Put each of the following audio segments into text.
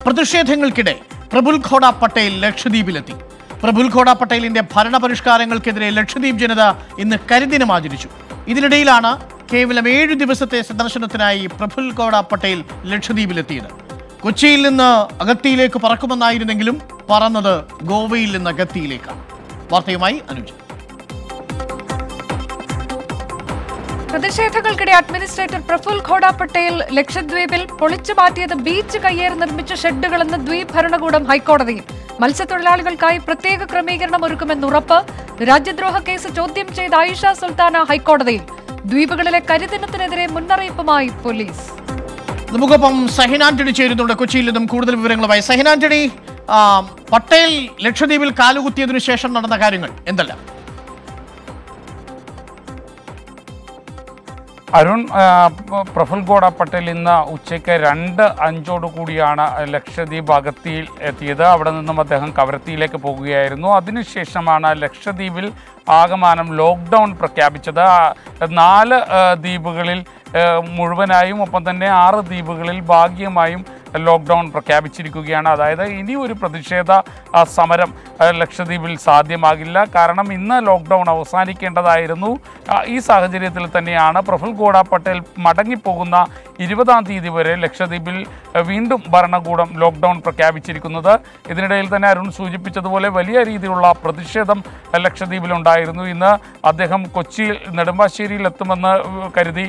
പ്രതിഷേധങ്ങൾക്കിടെ പ്രബുൽ ഖോഡ പട്ടേൽ ലക്ഷദ്വീപിലെത്തി പ്രബുൽ ഖോഡ പട്ടേലിന്റെ ഭരണപരിഷ്കാരങ്ങൾക്കെതിരെ ലക്ഷദ്വീപ് ജനത ഇന്ന് കരിദിനം ആചരിച്ചു ഇതിനിടയിലാണ് കേവലം ഏഴു ദിവസത്തെ സന്ദർശനത്തിനായി പ്രഫുൽ ഖോഡ പട്ടേൽ ലക്ഷദ്വീപിലെത്തിയത് കൊച്ചിയിൽ നിന്ന് അഗത്തിയിലേക്ക് പറക്കുമെന്നായിരുന്നെങ്കിലും പറന്നത് ഗോവയിൽ നിന്ന് അഗത്തിയിലേക്കാണ് വാർത്തയുമായി അനുജ് പ്രതിഷേധങ്ങൾക്കിടെ അഡ്മിനിസ്ട്രേറ്റർ പ്രഫുൽ ഖോഡ പട്ടേൽ ലക്ഷദ്വീപിൽ പൊളിച്ചു മാറ്റിയത് ബീച്ച് കയ്യേറി നിർമ്മിച്ച ഷെഡുകളെന്ന് ദ്വീപ് ഭരണകൂടം ഹൈക്കോടതിയിൽ മത്സ്യത്തൊഴിലാളികൾക്കായി പ്രത്യേക ക്രമീകരണം ഒരുക്കുമെന്ന് ഉറപ്പ് രാജ്യദ്രോഹ കേസ് ചോദ്യം ചെയ്ത ആയിഷ സുൽത്താന ഹൈക്കോടതിയിൽ ദ്വീപുകളിലെ കരിദിനത്തിനെതിരെ മുന്നറിയിപ്പുമായി പോലീസ് നമുക്കൊപ്പം സഹിൻ ആന്റണി ചേരുന്നുണ്ട് കൊച്ചിയിൽ നിന്നും കൂടുതൽ വിവരങ്ങളുമായി സഹിൻ ആന്റണി ആ, പട്ടേൽ ലക്ഷദ്വീപിൽ കാലുകുത്തിയതിനു ശേഷം നടന്ന കാര്യങ്ങൾ എന്തെല്ലാം അരുൺ ആ, പ- പ്രഫുൽ ഗോഡ പട്ടേൽ ഇന്ന് ഉച്ചയ്ക്ക് രണ്ട് അഞ്ചോട് കൂടിയാണ് ലക്ഷദ്വീപ് അഗത്തിയിൽ എത്തിയത് അവിടെ നിന്നും അദ്ദേഹം കവരത്തിയിലേക്ക് പോകുകയായിരുന്നു അതിനുശേഷമാണ് ലക്ഷദ്വീപിൽ ആകമാനം ലോക്ക്ഡൗൺ പ്രഖ്യാപിച്ചത് ആ, നാല് ആ, ദ്വീപുകളിൽ ആ, മുഴുവനായും ഒപ്പം തന്നെ ആറ് ദ്വീപുകളിൽ ഭാഗികമായും ലോക്ക്ഡൗൺ പ്രഖ്യാപിച്ചിരിക്കുകയാണ് അതായത് ഇനി ഒരു പ്രതിഷേധ ആ, സമരം ആ, ലക്ഷദ്വീപിൽ സാധ്യമാകില്ല കാരണം ഇന്ന് ലോക്ക്ഡൗൺ അവസാനിക്കേണ്ടതായിരുന്നു ആ, ഈ സാഹചര്യത്തിൽ തന്നെയാണ് പ്രഫുൽ ഗോഡ പട്ടേൽ മടങ്ങിപ്പോകുന്ന ഇരുപതാം തീയതി വരെ ലക്ഷദ്വീപിൽ ആ, വീണ്ടും ഭരണകൂടം ലോക്ക്ഡൗൺ പ്രഖ്യാപിച്ചിരിക്കുന്നത് ഇതിനിടയിൽ തന്നെ അരുൺ സൂചിപ്പിച്ചതുപോലെ വലിയ രീതിയിലുള്ള പ്രതിഷേധം ആ, ലക്ഷദ്വീപിലുണ്ടായിരുന്നു ഇന്ന് അദ്ദേഹം കൊച്ചിയിൽ നെടുമ്പാശ്ശേരിയിൽ എത്തുമെന്ന് കരുതി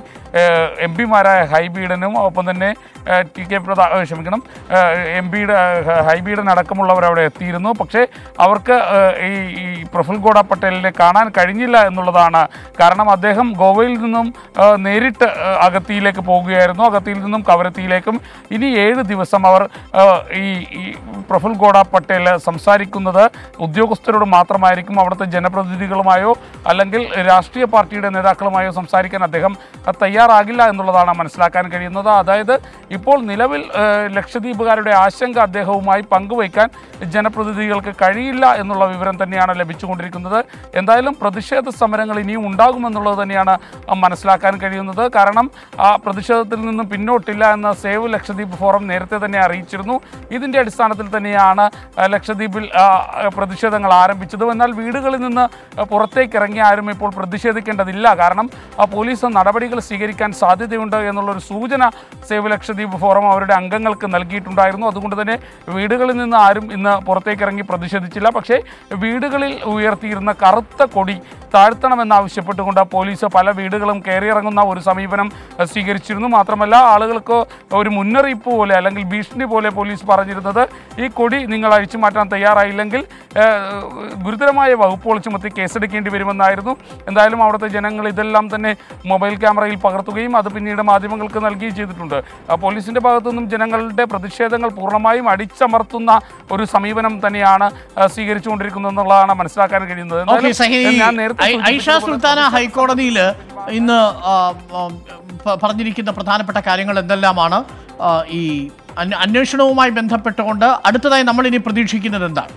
എം പിമാരായ ഹൈബീഡനും ഒപ്പം തന്നെ ആ, ടി കെ പ്രതാ ആ, ക്ഷമിക്കണം എം പിയുടെ ഹൈബീഡൻ അടക്കമുള്ളവർ അവിടെ എത്തിയിരുന്നു പക്ഷേ അവർക്ക് ആ, ഈ ഈ പ്രഫുൽ ഗോഡ പട്ടേലിനെ കാണാൻ കഴിഞ്ഞില്ല എന്നുള്ളതാണ് കാരണം അദ്ദേഹം ഗോവയിൽ നിന്നും ആ, നേരിട്ട് ആ, അഗത്തിയിലേക്ക് പോകുകയായിരുന്നു അഗത്തിയിൽ നിന്നും കവരത്തിയിലേക്കും ഇനി ഏഴ് ദിവസം അവർ ആ, ഈ ഈ പ്രഫുൽ ഗോഡ പട്ടേൽ സംസാരിക്കുന്നത് ഉദ്യോഗസ്ഥരോട് മാത്രമായിരിക്കും അവിടുത്തെ ജനപ്രതിനിധികളുമായോ അല്ലെങ്കിൽ രാഷ്ട്രീയ പാർട്ടിയുടെ നേതാക്കളുമായോ സംസാരിക്കാൻ അദ്ദേഹം ആ, തയ്യാറാകില്ല എന്നുള്ളതാണ് മനസ്സിലാക്കാൻ കഴിയുന്നത് അതായത് ഇപ്പോൾ നിലവിൽ ആ, ലക്ഷദ്വീപുകാരുടെ ആശങ്ക അദ്ദേഹവുമായി പങ്കുവയ്ക്കാൻ ജനപ്രതിനിധികൾക്ക് കഴിയില്ല എന്നുള്ള വിവരം തന്നെയാണ് ലഭിച്ചുകൊണ്ടിരിക്കുന്നത് എന്തായാലും പ്രതിഷേധ സമരങ്ങൾ ഇനിയും ഉണ്ടാകുമെന്നുള്ളത് തന്നെയാണ് ആ, മനസ്സിലാക്കാൻ കഴിയുന്നത് കാരണം ആ പ്രതിഷേധത്തിൽ നിന്നും പിന്നോട്ടില്ല എന്ന സേവ് ലക്ഷദ്വീപ് ഫോറം നേരത്തെ തന്നെ അറിയിച്ചിരുന്നു ഇതിൻ്റെ അടിസ്ഥാനത്തിൽ തന്നെയാണ് ആ, ലക്ഷദ്വീപിൽ ആ, പ്രതിഷേധങ്ങൾ ആരംഭിച്ചത് എന്നാൽ വീടുകളിൽ നിന്ന് പുറത്തേക്ക് ഇറങ്ങി ആരും ഇപ്പോൾ പ്രതിഷേധിക്കേണ്ടതില്ല കാരണം ആ പോലീസ് നടപടികൾ സ്വീകരിക്കാൻ സാധ്യതയുണ്ട് എന്നുള്ളൊരു സൂചന സേവ് ലക്ഷദ്വീപ് ഫോറം അവരുടെ അംഗങ്ങൾക്ക് നൽകിയിട്ടുണ്ടായിരുന്നു അതുകൊണ്ട് തന്നെ വീടുകളിൽ നിന്ന് ആരും ഇന്ന് പുറത്തേക്ക് ഇറങ്ങി പ്രതിഷേധിച്ചില്ല പക്ഷേ വീടുകളിൽ ഉയർത്തിയിരുന്ന കറുത്ത കൊടി താഴ്ത്തണമെന്നാവശ്യപ്പെട്ടുകൊണ്ട് പോലീസ് പല വീടുകളും കയറിയിറങ്ങുന്ന ഒരു സമീപനം അഹ്, സ്വീകരിച്ചിരുന്നു മാത്രമല്ല ആളുകൾക്ക് ഒരു മുന്നറിയിപ്പ് പോലെ അല്ലെങ്കിൽ ഭീഷണി പോലെ പോലീസ് പറഞ്ഞിരുന്നത് ഈ കൊടി നിങ്ങൾ അഴിച്ചു മാറ്റാൻ തയ്യാറായില്ലെങ്കിൽ ഏഹ്, ഗുരുതരമായ വകുപ്പുകൾ ചുമത്തി കേസെടുക്കേണ്ടി വരുമെന്നായിരുന്നു എന്തായാലും അവിടുത്തെ ജനങ്ങൾ ഇതെല്ലാം തന്നെ മൊബൈൽ ക്യാമറയിൽ പകർത്തുകയും അത് പിന്നീട് മാധ്യമങ്ങൾക്ക് നൽകുകയും ചെയ്തിട്ടുണ്ട് ആ, പോലീസിന്റെ ഭാഗത്തുനിന്നും ജനങ്ങളുടെ പ്രതിഷേധങ്ങൾ പൂർണ്ണമായും അടിച്ചമർത്തുന്ന ഒരു സമീപനം തന്നെയാണ് ആ, സ്വീകരിച്ചുകൊണ്ടിരിക്കുന്നത് എന്നുള്ളതാണ് മനസ്സിലാക്കാൻ കഴിയുന്നത് ഓക്കെ എന്തായാലും സഹിൻ ഈ ഞാൻ നേരത്തെ ഐ- ഐഷ സൂചിപ്പിച്ചതുപോലെ സുൽത്താന ഹൈക്കോടതിയിൽ ഇന്ന് ആ, ആ, പ- പറഞ്ഞിരിക്കുന്ന പ്രധാനപ്പെട്ട കാര്യങ്ങൾ എന്തെല്ലാമാണ് ആ, ഈ അന്വ- അന്വേഷണവുമായി ബന്ധപ്പെട്ടുകൊണ്ട് അടുത്തതായി നമ്മൾ ഇനി പ്രതീക്ഷിക്കുന്നത് എന്താണ്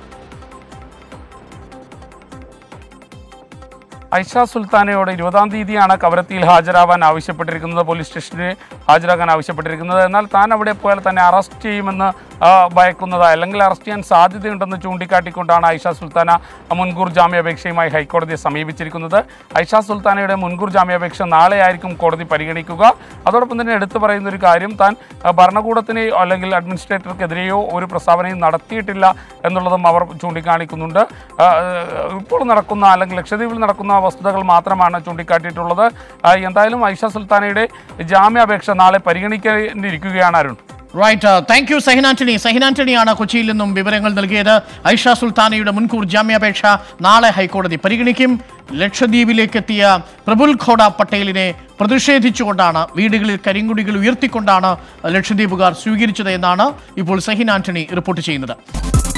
ഐഷ സുൽത്താനയോട് ഇരുപതാം തീയതിയാണ് കവരത്തിയിൽ ഹാജരാവാൻ ആവശ്യപ്പെട്ടിരിക്കുന്നത് പോലീസ് സ്റ്റേഷനിൽ ഹാജരാകാൻ ആവശ്യപ്പെട്ടിരിക്കുന്നത് എന്നാൽ താൻ അവിടെ പോയാൽ തന്നെ അറസ്റ്റ് ചെയ്യുമെന്ന് ആ, ഭയക്കുന്നത് അല്ലെങ്കിൽ അറസ്റ്റ് ചെയ്യാൻ സാധ്യതയുണ്ടെന്ന് ചൂണ്ടിക്കാട്ടിക്കൊണ്ടാണ് ഐഷ സുൽത്താന മുൻകൂർ ജാമ്യാപേക്ഷയുമായി ഹൈക്കോടതിയെ സമീപിച്ചിരിക്കുന്നത് ഐഷ സുൽത്താനയുടെ മുൻകൂർ ജാമ്യാപേക്ഷ നാളെ ആയിരിക്കും കോടതി പരിഗണിക്കുക അതോടൊപ്പം തന്നെ എടുത്തു പറയുന്ന ഒരു കാര്യം താൻ ആ, ഭരണകൂടത്തിനെയോ അല്ലെങ്കിൽ അഡ്മിനിസ്ട്രേറ്റർക്കെതിരെയോ ഒരു പ്രസ്താവനയും നടത്തിയിട്ടില്ല എന്നുള്ളതും അവർ ചൂണ്ടിക്കാണിക്കുന്നുണ്ട് ആ, ഇപ്പോൾ നടക്കുന്ന അല്ലെങ്കിൽ ലക്ഷദ്വീപിൽ നടക്കുന്ന വസ്തുതകൾ മാത്രമാണ് ചൂണ്ടിക്കാട്ടിയിട്ടുള്ളത് ആ, എന്തായാലും ഐഷ സുൽത്താനയുടെ ജാമ്യാപേക്ഷ നാളെ പരിഗണിക്കേണ്ടിയിരിക്കുകയാണ് Arun right thank you Sahin Antony സഹിൻ ആന്റണിയാണ് കൊച്ചിയിൽ നിന്നും വിവരങ്ങൾ നൽകിയത് ഐഷ സുൽത്താനയുടെ മുൻകൂർ ജാമ്യാപേക്ഷ നാളെ ഹൈക്കോടതി പരിഗണിക്കും ലക്ഷദ്വീപിലേക്ക് എത്തിയ പ്രബുൽ ഖോഡ പട്ടേലിനെ പ്രതിഷേധിച്ചുകൊണ്ടാണ് വീടുകളിൽ കരിങ്കുടികൾ ഉയർത്തിക്കൊണ്ടാണ് ലക്ഷദ്വീപുകാർ സ്വീകരിച്ചത് എന്നാണ് ഇപ്പോൾ സഹിൻ ആന്റണി റിപ്പോർട്ട് ചെയ്യുന്നത്